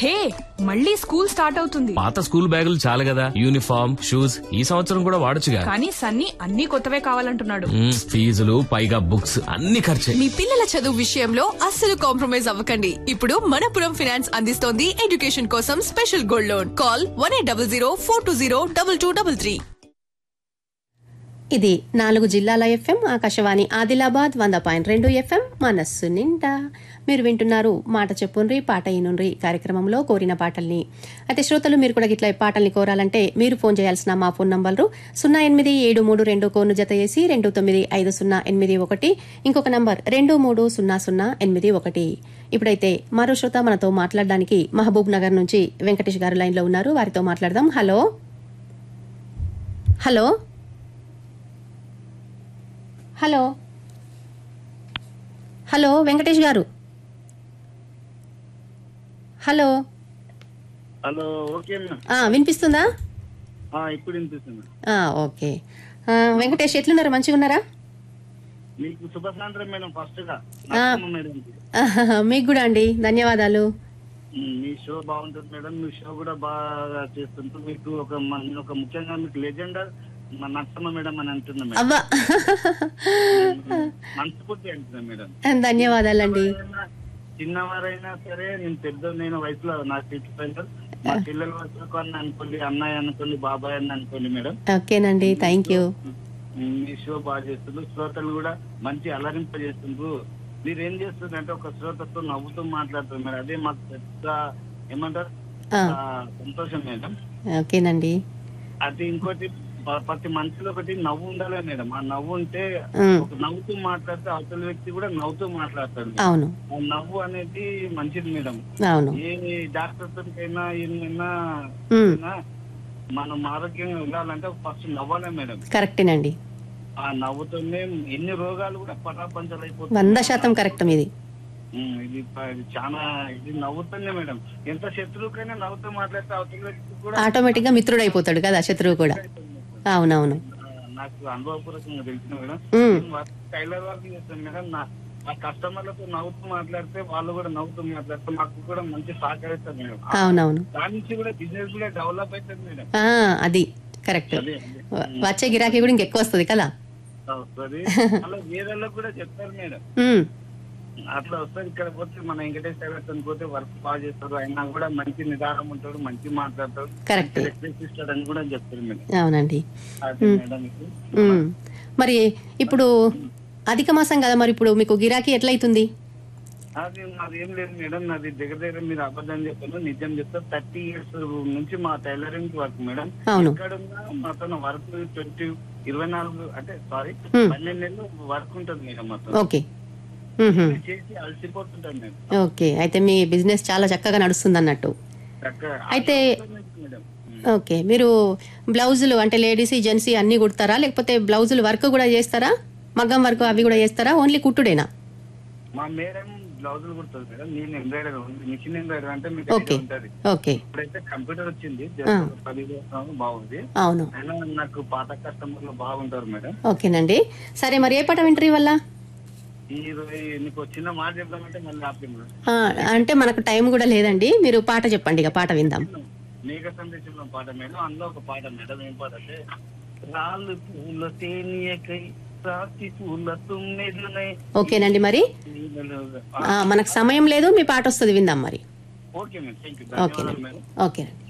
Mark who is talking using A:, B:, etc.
A: హే మళ్ళీ school start అవుతుంది
B: పాత స్కూల్ బ్యాగులు చాలు కదా యూనిఫామ్ షూస్ ఈ సంవత్సరం కూడా వాడొచ్చుగా
A: కానీ సన్నీ అన్ని కొత్తవే కావాలంటున్నాడు
B: మ్మ్, ఫీజులు పైగా బుక్స్ అన్ని ఖర్చే
C: మీ పిల్లల చదువు విషయంలో అస్సలు కాంప్రమైజ్ అవ్వకండి ఇప్పుడు మనపురం ఫినాన్స్ అందిస్తోంది ఎడ్యుకేషన్ కోసం special gold loan call one eight double zero four two zero double two double three
D: ఇది నాలుగు జిల్లాల ఎఫ్ఎం ఆకాశవాణి ఆదిలాబాద్ వంద పాయింట్ రెండు ఎఫ్ఎం మనస్సు నిండా మీరు వింటున్నారు మాట చెప్పుండ్రి పాట ఈనుండ్రి కార్యక్రమంలో కోరిన పాటల్ని అయితే శ్రోతలు మీరు కూడా ఇట్లా ఈ పాటల్ని కోరాలంటే మీరు ఫోన్ చేయాల్సిన మా ఫోన్ నంబర్లు సున్నా ఎనిమిది ఏడు మూడు రెండు కోను జత చేసి రెండు తొమ్మిది ఐదు సున్నా ఎనిమిది ఒకటి ఇంకొక నంబర్ రెండు మూడు సున్నా సున్నా ఎనిమిది ఒకటి ఇప్పుడైతే మరో శ్రోత మనతో మాట్లాడడానికి మహబూబ్ నగర్ నుంచి వెంకటేష్ గారు లైన్లో ఉన్నారు వారితో మాట్లాడదాం hello hello hello hello Venkatesh garu hello
E: hello okay ma'am
D: ఆ, వినిపిస్తుందా
E: ఆ, ఇప్పుడు వినిపిస్తుంది
D: ఆ, ఓకే ఆ, వెంకటేష్ ఎట్లున్నారు మంచిగా ఉన్నారా
E: మీకు శుభ సాయంత్రం మేడం ఫస్ట్ గా
D: ఆ.
E: నమస్కారం మేడం
D: ఆహాహా, మీకు కూడా అండి ధన్యవాదాలు
E: ఉమ్, మీ షో బాగుంటుంది మేడం మీ షో కూడా బాగా చేస్తుంటూ మీకు ఒక మ- నేను ఒక ముఖ్యంగా మీకు లెజెండ్ మా నచ్చమ్మ మేడం అని అంటున్నా మేడం
D: అవ్వా
E: మనస్ఫూర్తి అంటున్నా మేడం
D: ధన్యవాదాలండి
E: ఎవరైనా చిన్నవారైనా సరే నేను పెద్ద నేను వయసులో నా ఫిఫ్టీ ఫైవ్ మా పిల్లల వరకు అని అనుకోండి అన్నయ్య అనుకోండి బాబాయ్ అని అనుకోండి మేడం
D: ఓకేనండి థ్యాంక్ యూ
E: మీ షో బాగా చేస్తుండ్రు శ్రోతలు కూడా మంచి అలరింప చేస్తుండ్రు మీరు ఏం చేస్తుంది అంటే ఒక శ్రోతతో నవ్వుతూ మాట్లాడుతున్నారు మేడం అదే మాకు పెద్ద ఏమంటారు
D: ఆ,
E: ఆ, సంతోషం మేడం
D: ఓకేనండి
E: అది ఇంకోటి ప- ప్రతి మనిషిలో ఒకటి నవ్వు ఉండాలి మేడం ఆ నవ్వు ఉంటే
D: ఉమ్,
E: ఒక నవ్వుతూ మాట్లాడితే అవతల వ్యక్తి కూడా నవ్వుతూ మాట్లాడతాడు మేడం.
D: అవును
E: ఆ నవ్వు అనేది మంచిది మేడం
D: అవును
E: ఏ డాక్టర్ తోటికైనా ఏమైనా
D: ఉమ్,
E: మనం ఆరోగ్యంగా ఉండాలంటే ఫస్ట్ నవ్వాలే మేడం
D: కరెక్టేనండి
E: ఆ నవ్వుతోనే ఎన్ని రోగాలు కూడా పటాపంచలు అయిపోతాయి
D: వంద శాతం కరెక్ట్ మీది
E: ఉమ్, ఇది ప- ఇది చాలా ఇది నవ్వుతుంది మేడం ఎంత శత్రువుకైనా నవ్వుతూ మాట్లాడితే అవతల వ్యక్తి కూడా
D: ఆటోమేటిక్ గా మిత్రుడు అయిపోతాడు కదా శత్రువు కూడా అవునవును
E: ఆ, నాకు అనుభవపూర్వకంగా తెలిసిన మేడం
D: ఉమ్,
E: నేను వర్క్ టైలర్ వర్క్ చేస్తాను మేడం నా ఆ కస్టమర్లతో నవ్వుతూ మాట్లాడితే వాళ్ళు కూడా నవ్వుతూ మాట్లాడితే మాకు కూడా మంచి సహకరిస్తారు మేడం
D: అవునవును
E: దాని నుంచి కూడా బిజినెస్ కూడా డెవలప్ అవుతుంది మేడం
D: ఆ, అది కరెక్ట్
E: అదే అదే.
D: వ- వచ్చే గిరాకీ కూడా ఇంకెక్కువ వస్తుంది కదా
E: వస్తుంది అలా వేరే కూడా చెప్తారు మేడం
D: ఉమ్,
E: అట్లా వస్తుంది ఇక్కడ పోతే మన వెంకటేష్ టైలర్ పోతే వర్క్ బాగా చేస్తారు అయినా కూడా మంచి నిదానం ఉంటాడు మంచి మాట్లాడతాడు
D: కరెక్ట్
E: రెస్పెక్ట్ ఇస్తాడని కూడా చెప్తారు మేడం
D: అవునండి
E: అదే మేడం ఇది.
D: ఉమ్, మరి ఇప్పుడు అధిక మాసం కదా మరి ఇప్పుడు మీకు గిరాకీ ఎట్లయితుంది
E: అది నాది ఏం లేదు మేడం నాది దగ్గర దగ్గర మీరు అబద్ధం చెప్పాను నిజం చెప్తాను థర్టీ ఇయర్స్ నుంచి మా టైలరింగ్ వర్క్ మేడం
D: అవును
E: ఇక్కడ మొత్తం వర్క్ ట్వంటీ ఇరవై నాలుగు అంటే సారీ
D: Hmm.
E: పన్నెండు నెలలు వర్క్ ఉంటుంది మేడం మొత్తం
D: ఓకే ఉహుం,
E: చేసి అలసిపోతుంటాను నేను
D: ఓకే అయితే మీ బిజినెస్ చాలా చక్కగా నడుస్తుంది అన్నట్టు
E: చక్కగా
D: అయితే
E: మేడం
D: ఓకే మీరు బ్లౌజులు అంటే లేడీస్ జెంట్స్ అన్ని కుడతారా లేకపోతే బ్లౌజులు వర్క్ కూడా చేస్తారా మగ్గం వర్క్ అవి కూడా చేస్తారా ఓన్లీ కుట్టుడేనా
E: మా మేడం బ్లౌజులు కుడుతుంది మేడం నేను ఎంబ్రాయిడర్ ఉంది మిషన్ ఎంబ్రాయిడర్ అంటే మీకు
D: ఓకే
E: idea ఉంటది
D: ఓకే
E: ఇప్పుడైతే కంప్యూటర్ వచ్చింది
D: ఆ.
E: జస్ట్ ఒక పది సంవత్సరాలు బాగుంది
D: అవును
E: అయినా నాకు పాత కస్టమర్లు బాగుంటారు మేడం
D: ఓకేనండి సరే మరి ఏ పాట వింటారు వల్ల
E: ఈ రోజు నీకు వచ్చిన మాట చెప్దామంటే మళ్ళీ ఆపి మేడం
D: అంటే మనకు టైం కూడా లేదండి మీరు పాట చెప్పండి ఇక పాట విందాం
E: మేఘ సందేశంలో పాట మేడం అందులో ఒక పాట మేడం ఏం పాట అంటే రాళ్ళు పూల తేనియకై రాతి పూల తుమ్మెదునై
D: ఓకేనండి మరి
E: నీడలు-
D: ఆ, మనకు సమయం లేదు మీ పాట వస్తుంది విందాం మరి
E: ఓకే మేడం థ్యాంక్ యూ
D: ఓకేనండి
E: ధన్యవాదాలు మేడం
D: ఓకేనండి